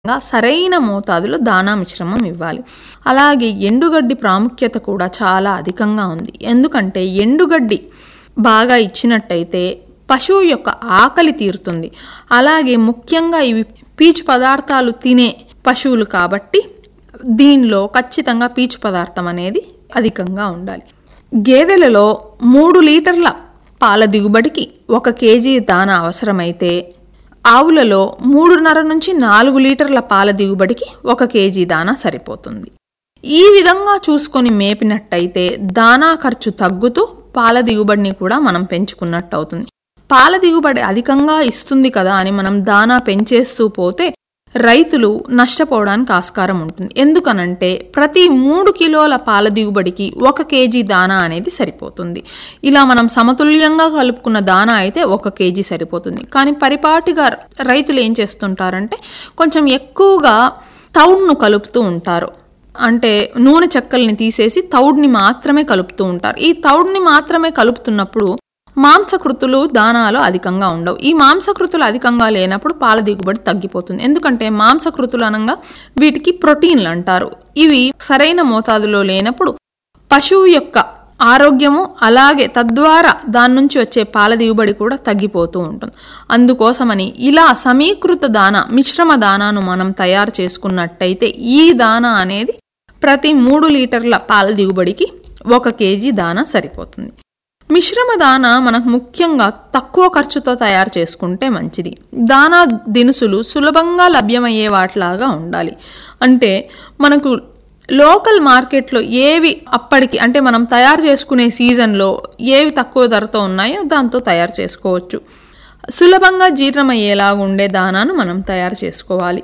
గా సరైన మోతాదులో దానా మిశ్రమం ఇవ్వాలి అలాగే ఎండుగడ్డి ప్రాముఖ్యత కూడా చాలా అధికంగా ఉంది ఎందుకంటే ఎండుగడ్డి బాగా ఇచ్చినట్టయితే పశువు యొక్క ఆకలి తీరుతుంది అలాగే ముఖ్యంగా ఇవి పీచు పదార్థాలు తినే పశువులు కాబట్టి దీనిలో ఖచ్చితంగా పీచు పదార్థం అనేది అధికంగా ఉండాలి గేదెలలో మూడు లీటర్ల పాల దిగుబడికి ఒక కేజీ దానా అవసరమైతే ఆవులలో మూడున్నర నుంచి నాలుగు లీటర్ల పాల దిగుబడికి ఒక కేజీ దానా సరిపోతుంది ఈ విధంగా చూసుకొని మేపినట్టయితే దానా ఖర్చు తగ్గుతూ పాల దిగుబడిని కూడా మనం పెంచుకున్నట్టు అవుతుంది పాల దిగుబడి అధికంగా ఇస్తుంది కదా అని మనం దానా పెంచేస్తూ పోతే రైతులు నష్టపోవడానికి ఆస్కారం ఉంటుంది ఎందుకనంటే ప్రతి మూడు కిలోల పాల దిగుబడికి ఒక కేజీ దానా అనేది సరిపోతుంది ఇలా మనం సమతుల్యంగా కలుపుకున్న దానా అయితే ఒక కేజీ సరిపోతుంది కానీ పరిపాటిగా రైతులు ఏం చేస్తుంటారంటే కొంచెం ఎక్కువగా తౌడ్ను కలుపుతూ ఉంటారు అంటే నూనె చెక్కల్ని తీసేసి తౌడ్ని మాత్రమే కలుపుతూ ఉంటారు ఈ తౌడ్ని మాత్రమే కలుపుతున్నప్పుడు మాంసకృతులు దానాలు అధికంగా ఉండవు ఈ మాంసకృతులు అధికంగా లేనప్పుడు పాల దిగుబడి తగ్గిపోతుంది ఎందుకంటే మాంసకృతులు అనగా వీటికి ప్రోటీన్లు అంటారు ఇవి సరైన మోతాదులో లేనప్పుడు పశువు యొక్క ఆరోగ్యము అలాగే తద్వారా దాని నుంచి వచ్చే పాల దిగుబడి కూడా తగ్గిపోతూ ఉంటుంది అందుకోసమని ఇలా సమీకృత దాన మిశ్రమ దానాను మనం తయారు చేసుకున్నట్టయితే ఈ దానా అనేది ప్రతి మూడు లీటర్ల పాల దిగుబడికి ఒక కేజీ దానా సరిపోతుంది మిశ్రమ దానా మనకు ముఖ్యంగా తక్కువ ఖర్చుతో తయారు చేసుకుంటే మంచిది దానా దినుసులు సులభంగా లభ్యమయ్యే వాటిలాగా ఉండాలి అంటే మనకు లోకల్ మార్కెట్లో ఏవి అప్పటికి అంటే మనం తయారు చేసుకునే సీజన్లో ఏవి తక్కువ ధరతో ఉన్నాయో దాంతో తయారు చేసుకోవచ్చు సులభంగా జీర్ణమయ్యేలాగా ఉండే దానాను మనం తయారు చేసుకోవాలి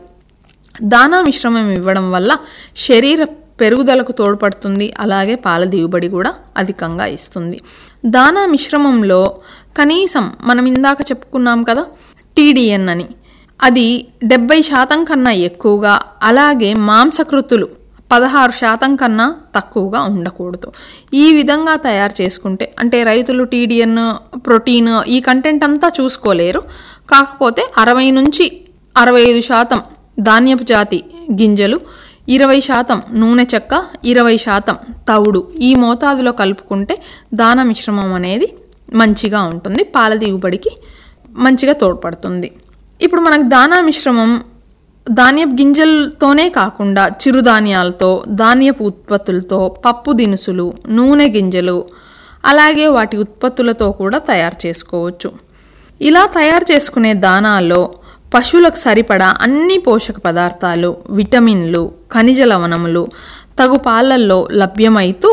దానా మిశ్రమం ఇవ్వడం వల్ల శరీర పెరుగుదలకు తోడ్పడుతుంది అలాగే పాల దిగుబడి కూడా అధికంగా ఇస్తుంది దానా మిశ్రమంలో కనీసం మనం ఇందాక చెప్పుకున్నాం కదా టీడీఎన్ అని అది డెబ్బై శాతం కన్నా ఎక్కువగా అలాగే మాంసకృతులు పదహారు శాతం కన్నా తక్కువగా ఉండకూడదు ఈ విధంగా తయారు చేసుకుంటే అంటే రైతులు టీడీఎన్ ప్రోటీన్ ఈ కంటెంట్ అంతా చూసుకోలేరు కాకపోతే అరవై నుంచి అరవై ఐదు శాతం ధాన్యపు జాతి గింజలు ఇరవై శాతం నూనె చెక్క ఇరవై శాతం తవుడు ఈ మోతాదులో కలుపుకుంటే దాన మిశ్రమం అనేది మంచిగా ఉంటుంది పాల దిగుబడికి మంచిగా తోడ్పడుతుంది ఇప్పుడు మనకు దానా మిశ్రమం ధాన్యపు గింజలతోనే కాకుండా చిరుధాన్యాలతో ధాన్యపు ఉత్పత్తులతో పప్పు దినుసులు నూనె గింజలు అలాగే వాటి ఉత్పత్తులతో కూడా తయారు చేసుకోవచ్చు ఇలా తయారు చేసుకునే దానాల్లో పశువులకు సరిపడా అన్ని పోషక పదార్థాలు విటమిన్లు ఖనిజ లవణములు తగు పాలల్లో లభ్యమైతూ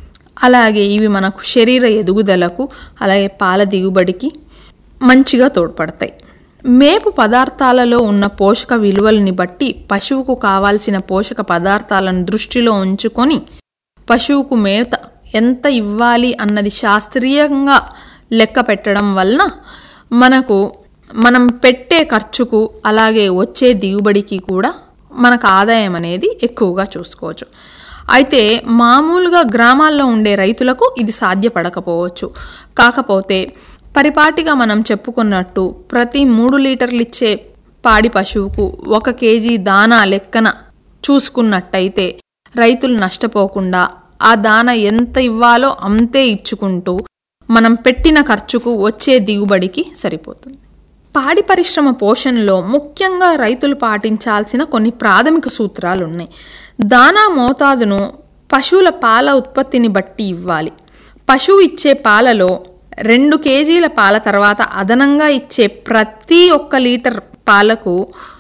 అలాగే ఇవి మనకు శరీర ఎదుగుదలకు అలాగే పాల దిగుబడికి మంచిగా తోడ్పడతాయి మేపు పదార్థాలలో ఉన్న పోషక విలువల్ని బట్టి పశువుకు కావాల్సిన పోషక పదార్థాలను దృష్టిలో ఉంచుకొని పశువుకు మేత ఎంత ఇవ్వాలి అన్నది శాస్త్రీయంగా లెక్క పెట్టడం వలన మనకు మనం పెట్టే ఖర్చుకు అలాగే వచ్చే దిగుబడికి కూడా మనకు ఆదాయం అనేది ఎక్కువగా చూసుకోవచ్చు అయితే మామూలుగా గ్రామాల్లో ఉండే రైతులకు ఇది సాధ్యపడకపోవచ్చు కాకపోతే పరిపాటిగా మనం చెప్పుకున్నట్టు ప్రతి మూడు లీటర్లు ఇచ్చే పాడి పశువుకు ఒక కేజీ దానా లెక్కన చూసుకున్నట్టయితే రైతులు నష్టపోకుండా ఆ దాన ఎంత ఇవ్వాలో అంతే ఇచ్చుకుంటూ మనం పెట్టిన ఖర్చుకు వచ్చే దిగుబడికి సరిపోతుంది పాడి పరిశ్రమ పోషణలో ముఖ్యంగా రైతులు పాటించాల్సిన కొన్ని ప్రాథమిక సూత్రాలు ఉన్నాయి దానా మోతాదును పశువుల పాల ఉత్పత్తిని బట్టి ఇవ్వాలి పశువు ఇచ్చే పాలలో రెండు కేజీల పాల తర్వాత అదనంగా ఇచ్చే ప్రతి ఒక్క లీటర్ పాలకు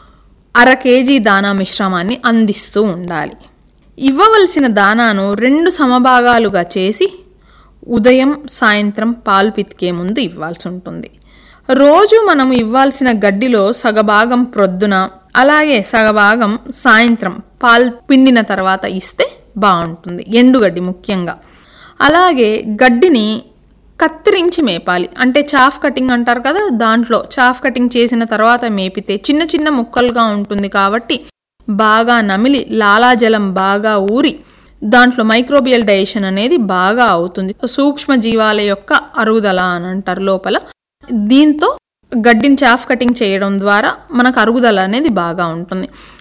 అర కేజీ దానా మిశ్రమాన్ని అందిస్తూ ఉండాలి ఇవ్వవలసిన దానాను రెండు సమభాగాలుగా చేసి ఉదయం సాయంత్రం పాలు పితికే ముందు ఇవ్వాల్సి ఉంటుంది రోజు మనం ఇవ్వాల్సిన గడ్డిలో సగభాగం ప్రొద్దున అలాగే సగభాగం సాయంత్రం పాలు పిండిన తర్వాత ఇస్తే బాగుంటుంది ఎండుగడ్డి ముఖ్యంగా అలాగే గడ్డిని కత్తిరించి మేపాలి అంటే చాఫ్ కటింగ్ అంటారు కదా దాంట్లో చాఫ్ కటింగ్ చేసిన తర్వాత మేపితే చిన్న చిన్న ముక్కలుగా ఉంటుంది కాబట్టి బాగా నమిలి లాలాజలం బాగా ఊరి దాంట్లో మైక్రోబియల్ డైజెషన్ అనేది బాగా అవుతుంది సూక్ష్మ జీవాల యొక్క అరుగుదల అని అంటారు లోపల దీంతో గడ్డిని చాఫ్ కటింగ్ చేయడం ద్వారా మనకు అరుగుదల అనేది బాగా ఉంటుంది